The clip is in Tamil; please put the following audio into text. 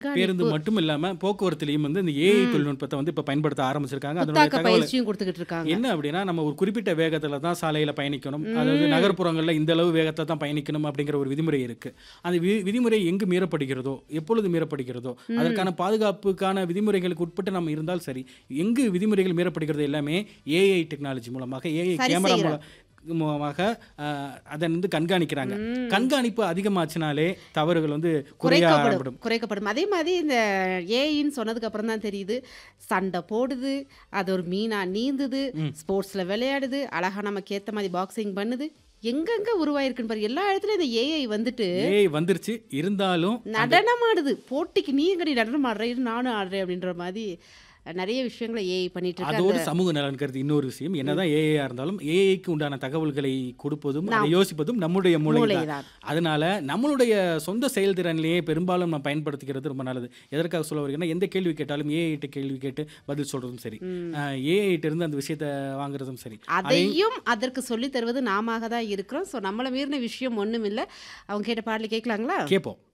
பேருந்து மட்டும் இல்லாம போக்குவரத்துலயும் வந்து இந்த ஏஐ தொழில்நுட்பத்தை வந்து இப்ப பயன்படுத்த ஆரம்பிச்சிருக்காங்க அதனுடைய புத்தாக்க தகவல் பயிற்சியும் கொடுத்துக்கிட்டு இருக்காங்க என்ன அப்படின்னா நம்ம ஒரு குறிப்பிட்ட வேகத்துல தான் சாலையில பயணிக்கணும் அதாவது நகர்ப்புறங்கள்ல இந்த அளவு வேகத்துல தான் பயணிக்கணும் அப்படிங்கிற ஒரு விதிமுறை இருக்கு அந்த வி- விதிமுறை எங்கு மீறப்படுகிறதோ எப்பொழுது மீறப்படுகிறதோ அதற்கான பாதுகாப்புக்கான விதிமுறைகளுக்கு உட்பட்டு நம்ம இருந்தால் சரி எங்கு விதிமுறைகள் மீறப்படுகிறது எல்லாமே ஏஐ டெக்னாலஜி மூலமாக ஏஐ சரி கேமரா செய்யறோம். மூலமாக அஹ், அதை வந்து கண்காணிக்கிறாங்க கண்காணிப்பு அதிகமாச்சுனாலே தவறுகள் வந்து குறைய குறைக்கப்படும் ஆரம்பிடும் குறைக்கப்படும் அதே மாதிரி இந்த ஏஇன்னு சொன்னதுக்கு அப்புறம் தான் தெரியுது சண்டை போடுது அது ஒரு மீனா நீந்துது ஸ்போர்ட்ஸ்ல விளையாடுது அழகா நமக்கு ஏத்த மாதிரி பாக்ஸிங் பண்ணுது எங்கெங்க உருவாயிருக்குன்னு பாரு எல்லா இடத்துலயும் இந்த ஏஐ வந்துட்டு ஏஐ வந்துருச்சு இருந்தாலும் நடனமாடுது போட்டிக்கு நீ எங்கடி நடனம் ஆடுற இரு நானும் ஆடுறேன் அப்படின்ற மாதிரி நிறைய விஷயங்களை ஏஐ பண்ணிட்டு இருக்கு அதோடு சமூக நலன் கருதி இன்னொரு விஷயம் என்னதான் ஏஐயா இருந்தாலும் ஏஐக்கு உண்டான தகவல்களை கொடுப்பதும் அதை யோசிப்பதும் நம்முடைய மூளை தான் மூளைதான். அதனால அதனால நம்மளுடைய சொந்த செயல்திறனிலேயே பெரும்பாலும் நம்ம பயன்படுத்திக்கிறது ரொம்ப நல்லது எதற்காக சொல்ல வருகிறேன்னா எந்த கேள்வி கேட்டாலும் ஏஐட்ட கேள்வி கேட்டு பதில் சொல்றதும் சரி ஏஐட்ட இருந்து அந்த விஷயத்தை வாங்குறதும் சரி அதையும் அதற்கு சொல்லி தருவது நாம தான் இருக்கிறோம் ஸோ நம்மளை மீறின விஷயம் ஒண்ணும் இல்ல அவங்க கேட்ட பாடல கேட்கலாங்களா கேட்போம்